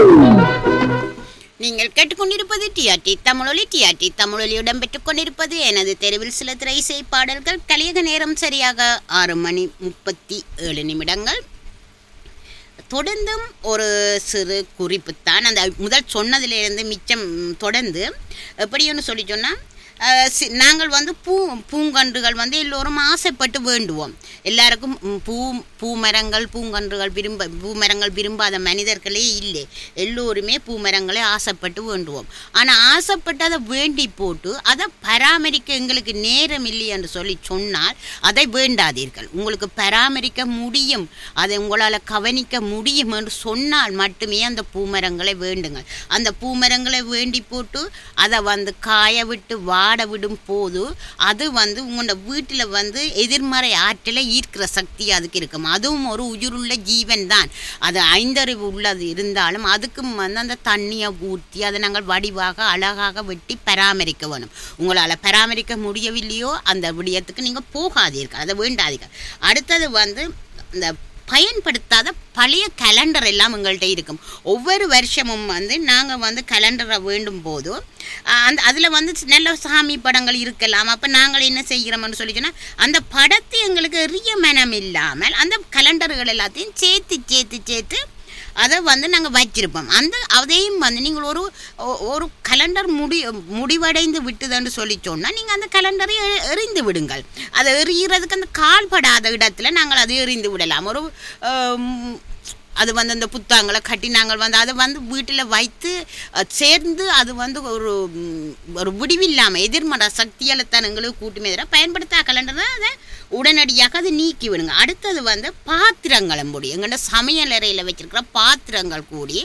நீங்கள் கேட்டுக்கொண்டிருப்பது டிஆர்டி தமிழொலி டிஆர்டி தமிழொலி இடம்பெற்றுக் கொண்டிருப்பது எனது தெருவில் சில திரை இசை பாடல்கள் கலியக நேரம் சரியாக ஆறு மணி முப்பத்தி ஏழு நிமிடங்கள் தொடர்ந்தும் ஒரு சிறு குறிப்பு தான் அந்த முதல் சொன்னதிலிருந்து மிச்சம் ம், தொடர்ந்து எப்படின்னு சொல்லி சொன்னால் நாங்கள் வந்து பூ பூங்கன்றுகள் வந்து எல்லோரும் ஆசைப்பட்டு வேண்டுவோம் எல்லாருக்கும் ம், பூ பூமரங்கள் பூங்கன்றுகள் விரும்ப பூமரங்கள் விரும்பாத மனிதர்களே இல்லை எல்லோருமே பூமரங்களை ஆசைப்பட்டு வேண்டுவோம் ஆனால் ஆசைப்பட்டு அதை வேண்டி போட்டு அதை பராமரிக்க எங்களுக்கு நேரம் இல்லை என்று சொல்லி சொன்னால் அதை வேண்டாதீர்கள் உங்களுக்கு பராமரிக்க முடியும் அதை உங்களால் கவனிக்க முடியும் என்று சொன்னால் மட்டுமே அந்த பூமரங்களை வேண்டுங்கள் அந்த பூமரங்களை வேண்டி போட்டு அதை வந்து காய விட்டு வாட விடும் போது அது வந்து உங்களோட வீட்டில் வந்து எதிர்மறை ஆற்றலை ஈர்க்கிற சக்தி அதுக்கு இருக்கும் அதுவும் ஒரு உயிருள்ள ஜீவன் தான் அது ஐந்தறிவு உள்ளது இருந்தாலும் அதுக்கும் வந்து அந்த தண்ணியை ஊற்றி அதை நாங்கள் வடிவாக அழகாக வெட்டி பராமரிக்க வேணும் உங்களால் பராமரிக்க முடியவில்லையோ அந்த விடயத்துக்கு நீங்கள் போகாதீர்கள் அதை வேண்டாதீர்கள் அடுத்தது வந்து இந்த பயன்படுத்தாத பழைய கேலண்டர் எல்லாம் எங்கள்கிட்ட இருக்கும் ஒவ்வொரு வருஷமும் வந்து நாங்கள் வந்து கேலண்டரை வேண்டும் போது ஆஹ், அந்த அதில் வந்து நல்ல சாமி படங்கள் இருக்கலாம் அப்போ நாங்கள் என்ன செய்கிறோம்னு சொல்லி சொன்னால் அந்த படத்தை எங்களுக்கு எரிய மனம் இல்லாமல் அந்த கேலண்டர்கள் எல்லாத்தையும் சேர்த்து சேர்த்து சேர்த்து அதை வந்து நாங்கள் வச்சிருப்போம் அந்த அதையும் வந்து நீங்கள் ஒரு ஒ- ஒரு கலண்டர் முடி முடிவடைந்து விட்டுதுன்னு சொல்லி சொன்னால் நீங்கள் அந்த கலண்டரை எ- எறிந்து விடுங்கள் அதை எறிகிறதுக்கு அந்த கால்படாத இடத்துல நாங்கள் அதை எறிந்து விடலாம் ஒரு ஆம், அது வந்து அந்த புத்தாங்களை கட்டி நாங்கள் வந்து அதை வந்து வீட்டில் வைத்து அஹ், சேர்ந்து அது வந்து ஒரு ம், ஒரு விடிவில்லாமல் எதிர்மறை சக்தியால் தான் எங்களுக்கு கூட்டுமே தவிர பயன்படுத்தா கலண்டர் அதை உடனடியாக அதை நீக்கி விடுங்க அடுத்தது வந்து பாத்திரங்களும் கூடி எங்கள்ட சமையல் அறையில் வச்சிருக்கிற பாத்திரங்கள் கூடி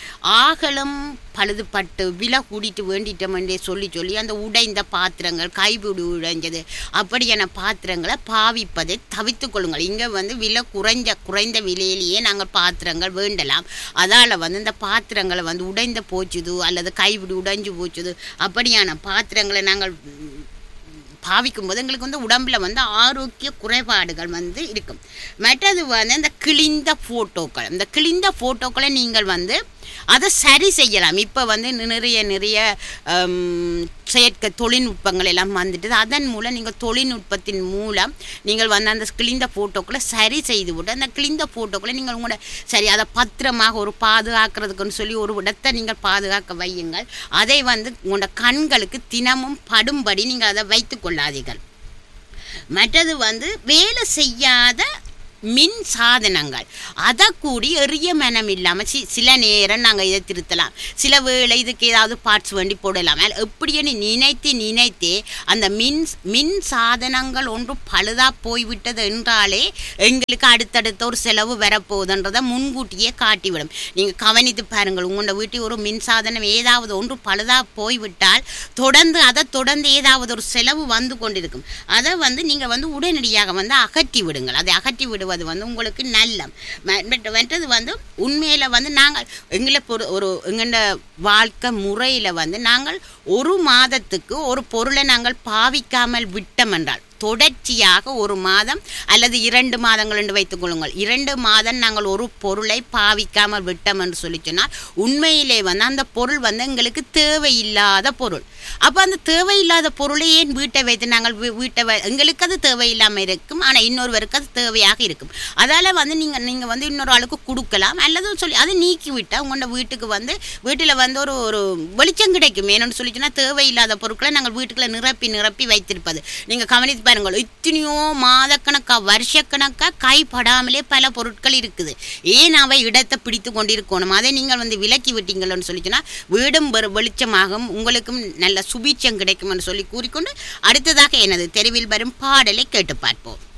ஆகலும் பழுதுபட்டு விலை கூட்டிட்டு வேண்டிட்டோம் என்றே சொல்லி சொல்லி அந்த உடைந்த பாத்திரங்கள் கைபிடி உடைஞ்சது அப்படியான பாத்திரங்களை பாவிப்பதை தவித்து கொள்ளுங்கள் இங்கே வந்து விலை குறைஞ்ச குறைந்த விலையிலேயே நாங்கள் பாத்திரங்கள் வேண்டலாம் அதால் வந்து இந்த பாத்திரங்களை வந்து உடைந்த போச்சுது அல்லது கைபிடி உடைஞ்சு போச்சுது அப்படியான பாத்திரங்களை நாங்கள் ம், பாவிக்கும் போது எங்களுக்கு வந்து உடம்புல வந்து ஆரோக்கிய குறைபாடுகள் வந்து இருக்கும் மற்றது வந்து இந்த கிழிந்த ஃபோட்டோக்கள் இந்த கிழிந்த ஃபோட்டோக்களை நீங்கள் வந்து அதை சரி செய்யலாம் இப்போ வந்து நிறைய நிறைய ஹம், செயற்கை தொழில்நுட்பங்கள் எல்லாம் வந்துட்டு அதன் மூலம் நீங்கள் தொழில்நுட்பத்தின் மூலம் நீங்கள் வந்து அந்த கிழிந்த ஃபோட்டோக்களை சரி செய்து விட்டு அந்த கிழிந்த ஃபோட்டோக்களை நீங்கள் உங்களோட சரி அதை பத்திரமாக ஒரு பாதுகாக்கிறதுக்குன்னு சொல்லி ஒரு இடத்தை நீங்கள் பாதுகாக்க வையுங்கள் அதை வந்து உங்களோட கண்களுக்கு தினமும் படும்படி நீங்கள் அதை வைத்து கொள்ளாதீர்கள் மற்றது வந்து வேலை செய்யாத மின் சாதனங்கள் அதை கூடி எரிய மனம் இல்லாமல் சி சில நேரம் நாங்கள் இதை திருத்தலாம் சில வேளை இதுக்கு ஏதாவது பார்ட்ஸ் வேண்டி போடலாம் அல்ல எப்படின்னு நினைத்து நினைத்தே அந்த மின் மின் சாதனங்கள் ஒன்று பழுதா போய்விட்டது என்றாலே எங்களுக்கு அடுத்தடுத்த ஒரு செலவு வரப்போகுதுன்றதை முன்கூட்டியே காட்டிவிடும் நீங்கள் கவனித்து பாருங்கள் உங்களோட வீட்டில் ஒரு மின் சாதனம் ஏதாவது ஒன்று பழுதா போய்விட்டால் தொடர்ந்து அதை தொடர்ந்து ஏதாவது ஒரு செலவு வந்து கொண்டிருக்கும் அதை வந்து நீங்கள் வந்து உடனடியாக வந்து அகற்றி விடுங்கள் அதை அகற்றி விடுவது வந்து உங்களுக்கு நல்ல ம- மற்ற- மற்றது வந்து உண்மையில் வந்து நாங்கள் எங்களை பொறு ஒரு எங்களோட வாழ்க்கை முறையில் வந்து நாங்கள் ஒரு மாதத்துக்கு ஒரு பொருளை நாங்கள் பாவிக்காமல் விட்டோம் என்றால் தொடர்ச்சியாக ஒரு மாதம் அல்லது இரண்டு மாதங்கள் என்று வைத்துக் கொள்ளுங்கள் இரண்டு மாதம் நாங்கள் ஒரு பொருளை பாவிக்காமல் விட்டோம் என்று சொல்லி சொன்னால் உண்மையிலே வந்து அந்த பொருள் வந்து எங்களுக்கு தேவையில்லாத பொருள் அப்போ அந்த தேவையில்லாத பொருளை ஏன் வீட்டை வைத்து நாங்கள் வீ- வீட்டை வை- எங்களுக்கு அது தேவையில்லாமல் இருக்கும் ஆனால் இன்னொருவருக்கு அது தேவையாக இருக்கும் அதால் வந்து நீங்கள் நீங்கள் வந்து இன்னொரு ஆளுக்கு கொடுக்கலாம் அல்லது சொல்லி அதை நீக்கி விட்டால் உங்களோட வீட்டுக்கு வந்து வீட்டில் வந்து ஒரு ஒரு வெளிச்சம் கிடைக்கும் ஏன்னு சொல்லி சொன்னால் தேவையில்லாத பொருட்களை நாங்கள் வீட்டுக்குள்ள நிரப்பி நிரப்பி வைத்திருப்பது நீங்கள் கவனித்து பாருங்கள் இத்தனையோ மாதக்கணக்கா வருஷக்கணக்கா கைப்படாமலே பல பொருட்கள் இருக்குது ஏன் அவை இடத்தை பிடித்து கொண்டிருக்கணும் அதை நீங்கள் வந்து விலக்கி விட்டீங்கள்னு சொல்லி சொன்னால் வீடும் வெறு- வெளிச்சமாகும் உங்களுக்கும் நல்ல சுபீட்சம் கிடைக்கும்னு சொல்லி கூறிக்கொண்டு அடுத்ததாக எனது தெருவில் வரும் பாடலை கேட்டு பார்ப்போம்